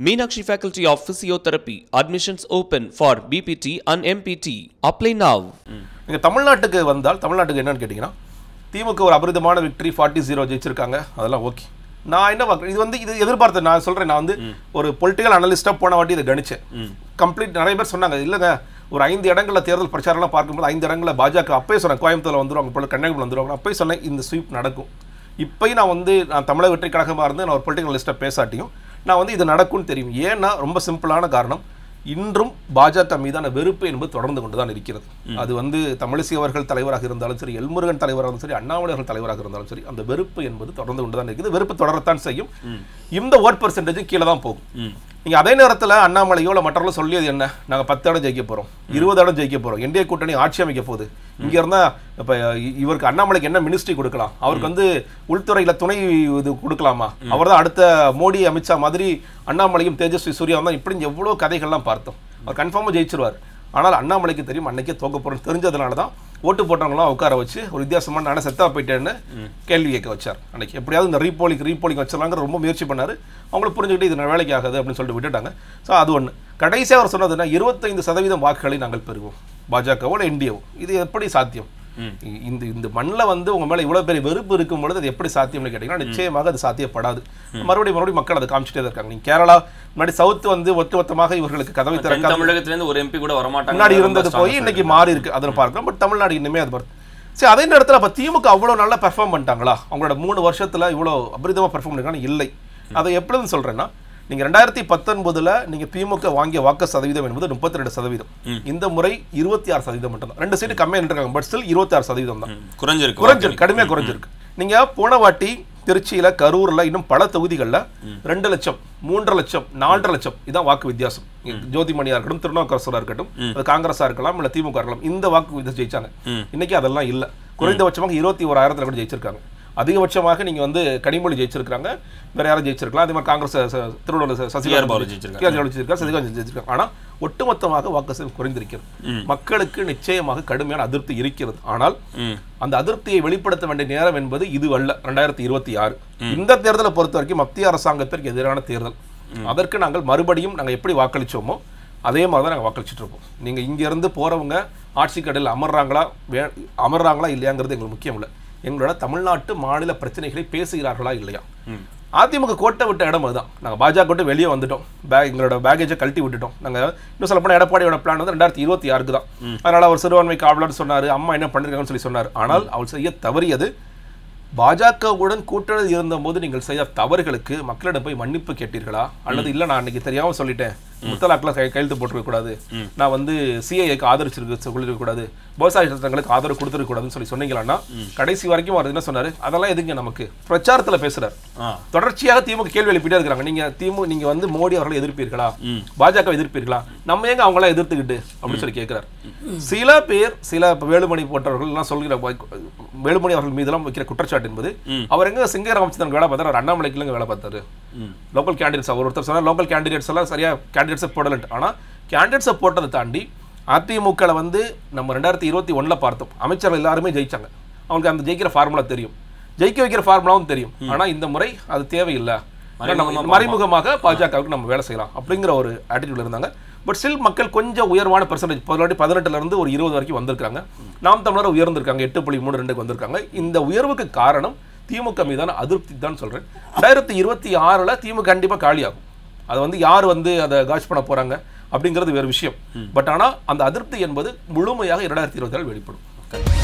Meenakshi Faculty of Physiotherapy. Admissions open for BPT and MPT. Apply now. நீங்க தமிழ்நாட்டுக்கு வந்தால் தமிழ்நாட்டுக்கு என்னன்னு கேட்டிங்கன்னா திமுக ஒரு அபரிதமான விக்டரி ஃபார்ட்டி ஜீரோ ஜெயிச்சிருக்காங்க அதெல்லாம் ஓகே நான் என்ன பார்க்குறேன் இது வந்து இது எதிர்பார்த்தேன் நான் சொல்கிறேன் நான் வந்து ஒரு பொலிட்டிக்கல் அனலிஸ்ட்டாக போன வாட்டி இதை கணிச்சேன் கம்ப்ளீட் நிறைய பேர் சொன்னாங்க இல்லைங்க ஒரு ஐந்து இடங்களில் தேர்தல் பிரச்சாரம்லாம் பார்க்கும்போது ஐந்து இடங்களில் பாஜக அப்பயே சொன்னேன் கோயம்புத்தூர்ல வந்துருவாங்க போல கன்னியாகுமரி வந்துருவாங்க அப்பயே சொன்னேன் இந்த ஸ்வீப் நடக்கும் இப்பயும் நான் வந்து நான் தமிழக வெற்றி கழகமாக இருந்து நான் ஒரு பொலிட்டிக்கல் லிஸ்ட்டை பேசாட்டியும் நான் வந்து இது நடக்கும்னு தெரியும் ஏன்னா ரொம்ப சிம்பிளான காரணம் இன்றும் பாஜக மீதான வெறுப்பு என்பது தொடர்ந்து கொண்டு தான் இருக்கிறது அது வந்து தமிழிசை அவர்கள் தலைவராக இருந்தாலும் சரி எல்முருகன் தலைவராக இருந்தாலும் சரி அண்ணாமலை அவர்கள் தலைவராக இருந்தாலும் சரி அந்த வெறுப்பு என்பது தொடர்ந்து கொண்டு தான் இருக்குது வெறுப்பு தொடரத்தான் செய்யும் இந்த ஓட் பர்சன்டேஜ் கீழே தான் போகும் நீங்க அதே நேரத்துல அண்ணாமலையோ இல்லை மற்றவர்களும் சொல்லியது என்ன நாங்க பத்து இடம் ஜெயிக்க போறோம் இருபது இடம் ஜெயிக்க போறோம் என்டிஏ கூட்டணி ஆட்சி அமைக்க போகுது இங்க இருந்தா இப்ப இ- இவருக்கு அண்ணாமலைக்கு என்ன மினிஸ்ட்ரி கொடுக்கலாம் அவருக்கு வந்து உள்துறையில துணை இது கொடுக்கலாமா அவர் தான் அடுத்த மோடி அமித்ஷா மாதிரி அண்ணாமலையும் தேஜஸ்வி சூர்யா தான் இப்படி எவ்வளவு கதைகள்லாம் பார்த்தோம் அவர் கன்ஃபார்மாக ஜெயிச்சிருவார் ஆனால் அண்ணாமலைக்கு தெரியும் அன்னைக்கே தோக்க போறோம் தெரிஞ்சதுனால தான் ஓட்டு போட்டவங்களாம் உட்கார வச்சு ஒரு வித்தியாசமான நானே செத்தா போயிட்டேன்னு கேள்வி கேட்க வச்சார் அன்னைக்கு எப்படியாவது இந்த ரீபோலிங் ரீபோலிங் வச்சிடலாங்கிற ரொம்ப முயற்சி பண்ணாரு அவங்களுக்கு புரிஞ்சுக்கிட்டு இது நான் வேலைக்கு ஆகாது அப்படின்னு சொல்லிட்டு விட்டுட்டாங்க ஸோ அது ஒன்று கடைசியாக அவர் சொன்னதுன்னா இருபத்தைந்து சதவீதம் வாக்குகளை நாங்கள் பெறுவோம் பாஜகவோ இல்லை என்டிஏவோ இது எப்படி சாத்தியம் இ- இந்த இந்த மண்ணில் வந்து உங்க மேல இவ்வளவு பெரிய வெறுப்பு இருக்கும் பொழுது அது எப்படி சாத்தியம்னு கேட்டீங்கன்னா நிச்சயமாக அது சாத்தியப்படாது மறுபடியும் மறுபடியும் மக்கள் அதை காமிச்சிட்டே தான் இருக்காங்க நீங்க கேரளா முன்னாடி சவுத் வந்து ஒட்டுமொத்தமாக இவர்களுக்கு கதவை தென் திறக்காத தமிழகத்துல இருந்து ஒரு எம்பி கூட வரமாட்டாங்க முன்னாடி ரொம்ப இருந்தது strong போய் ஆ இன்னைக்கு மாறி இருக்கு அதில் பார்க்கலாம் பட் தமிழ்நாடு இனிமே அது வருது சரி அதே நேரத்தில் அப்போ திமுக அவ்வளோ நல்லா பெர்ஃபார்ம் பண்ணிட்டாங்களா அவங்களோட மூணு வருஷத்துல இவ்வளோ அபரிதமாக பெர்ஃபார்ம் பண்ணிருக்காங்க இல்லை அதை எப்படின்னு சொல்றேன்னா நீங்க ரெண்டாயிரத்தி பத்தொன்பதுல நீங்க திமுக வாங்கிய வாக்கு சதவீதம் என்பது முப்பத்தி ரெண்டு சதவீதம் இந்த முறை இருபத்தி ஆறு சதவீதம் மட்டும் தான் ரெண்டு சீட்டு கம்மியாக நின்றுருக்காங்க பட் ஸ்டில் இருபத்தி ஆறு சதவீதம் தான் ம், குறைஞ்சிருக்கு குறைஞ்சிருக்கு கடுமையாக குறைஞ்சிருக்கு நீங்க போன வாட்டி திருச்சியில கரூர்ல இன்னும் பல தொகுதிகள்ல ரெண்டு லட்சம் மூன்றரை லட்சம் நாலரை லட்சம் இதான் வாக்கு வித்தியாசம் ஜோதிமணியா இருக்கட்டும் திருநாவுக்கரசரா இருக்கட்டும் அது காங்கிரஸா இருக்கலாம் இல்ல திமுக இருக்கலாம் இந்த வாக்கு வித்தியாசம் ஜெயிச்சாங்க இன்னைக்கு அதெல்லாம் இல்ல குறைந்தபட்சமாக இருபத்தி ஓராயிரத்துல கூட ஜெயிச்சிருக்காங்க அதிகபட்சமாக நீங்க வந்து கனிமொழி ஜெயிச்சிருக்காங்க வேற யாரும் ஜெயிச்சிருக்கலாம் அதே மாதிரி காங்கிரஸ் ச- திருவள்ளூர் ச- சசிகலா டிஆர் பாலு ஜெயிச்சிருக்காங்க. டிஆர் பாலு ஜெயிச்சிருக்காங்க சசிகலா ஜெயிச்சிருக்காங்க ஆனா ஒட்டுமொத்தமாக வாக்கு சதவீதம் குறைந்திருக்கிறது மக்களுக்கு நிச்சயமாக கடுமையான அதிருப்தி இருக்கிறது ஆனால் ம். அந்த அதிருப்தியை வெளிப்படுத்த வேண்டிய நேரம் என்பது இது அல்ல ரெண்டாயிரத்தி இருபத்தி ஆறு இந்த தேர்தலை பொறுத்த வரைக்கும் மத்திய அரசாங்கத்திற்கு எதிரான தேர்தல் அதற்கு நாங்கள் மறுபடியும் நாங்கள் எப்படி வாக்களிச்சோமோ அதே மாதிரி தான் நாங்கள் வாக்களிச்சுட்டு இருக்கோம் நீங்கள் இங்கேருந்து போகிறவங்க ஆட்சி கடையில் அமர்றாங்களா வே அமர்றாங்களா இல்லையாங்கிறது எங்களுக்கு முக்கியம் இல்லை எங்களோட தமிழ்நாட்டு மாநில பிரச்சனைகளை பேசுகிறார்களா இல்லையா அதிமுக கோட்டை விட்ட இடம் அதுதான் நாங்கள் பாஜக விட்டு வெளியே வந்துட்டோம் பேக் எங்களோட பேகேஜை கழட்டி விட்டுட்டோம் நாங்கள் இன்னும் சொல்ல போனால் எடப்பாடியோட பிளான் வந்து ரெண்டாயிரத்தி இருபத்தி ஆறுக்கு தான் அதனால் அவர் சிறுபான்மை காவலர்னு சொன்னார் அம்மா என்ன பண்ணிருக்காங்கன்னு சொல்லி சொன்னார் ஆனால் அவர் செய்ய தவறியது பாஜகவுடன் கூட்டணி இருந்தபோது நீங்கள் செய்த தவறுகளுக்கு மக்களிடம் போய் மன்னிப்பு கேட்டீர்களா அல்லது இல்ல நான் அன்னைக்கு தெரியாம சொல்லிட்டேன் முத்தலாக்ல கை கையெழுத்து போட்டிருக்க கூடாது நான் வந்து சிஐஏக்கு ஆதரிச்சிருக்க சொல்லிருக்க கூடாது விவசாய சட்டங்களுக்கு ஆதரவு கொடுத்துருக்க கூடாதுன்னு சொல்லி சொன்னீங்களான்னா கடைசி வரைக்கும் அவர் என்ன சொன்னாரு அதெல்லாம் எதுங்க நமக்கு பிரச்சாரத்துல பேசுறாரு ஆ. தொடர்ச்சியாக திமுக கேள்வி எழுப்பிட்டே இருக்கிறாங்க நீங்க திமுக நீங்க வந்து மோடி அவர்களை எதிர்ப்பீர்களா பாஜக எதிர்ப்பீர்களா நம்ம ஏங்க அவங்கள எதிர்த்துக்கிட்டு அப்படின்னு சொல்லி கேட்கிறார் சில பேர் சில இப்ப வேலுமணி போன்றவர்கள் எல்லாம் சொல்கிற வ- வேலுமணி அவர்கள் மீதெல்லாம் வைக்கிற குற்றச்சாட்டு என்பது அவர் எங்க சிங்க ராமச்சந்திரன் வேலை பார்த்தாரு அவர் அண்ணாமலைக்கு இல்லைங்க வேலை பார்த்தாரு லோக்கல் கேண்டிடேட்ஸ் அவர் ஒருத்தர் சொன்னார் லோக்கல் கேண்டிடேட்ஸ் எல்லாம் சரியா கேண்டிடேட்ஸை போடலன்ட்டு ஆனா கேண்டிடேட்ஸை போட்டதை தாண்டி அதிமுகவில் வந்து நம்ம ரெண்டாயிரத்தி இருபத்தி ஒண்ணுல பார்த்தோம் அமைச்சர்கள் எல்லாருமே ஜெயிச்சாங்க அவங்களுக்கு அந்த ஜெயிக்கிற ஃபார்முலா தெரியும் ஜெயிக்க வைக்கிற ஃபார்முலாவும் தெரியும் ஆனா இந்த முறை அது தேவையில்லை நம்ம மறைமுகமாக பாஜகவுக்கு நம்ம வேலை செய்யலாம் அப்படிங்கிற ஒரு ஆட்டிடியூட்ல இருந்தாங்க பட் ஸ்டில் மக்கள் கொஞ்சம் உயர்வான பெர்சன்டேஜ் பதினெட்டு பதினெட்டுல இருந்து ஒரு இருபது வரைக்கும் வந்திருக்காங்க நாம் தமிழர் உயர்ந்திருக்காங்க எட்டு புள்ளி மூணு ரெண்டுக்கு வந்திருக்காங்க இந்த உயர்வுக்கு காரணம் திமுக மீதான அதிருப்தி தான் சொல்றேன் ரெண்டாயிரத்தி இருபத்தி ஆறுல திமுக கண்டிப்பா காலியாகும் அது வந்து யார் வந்து அதை காட்ச் பண்ண போறாங்க அப்படிங்கிறது வேறு விஷயம் பட் ஆனா அந்த அதிருப்தி என்பது முழுமையாக இரண்டாயிரத்தி இருபத்தி வெளிப்படும்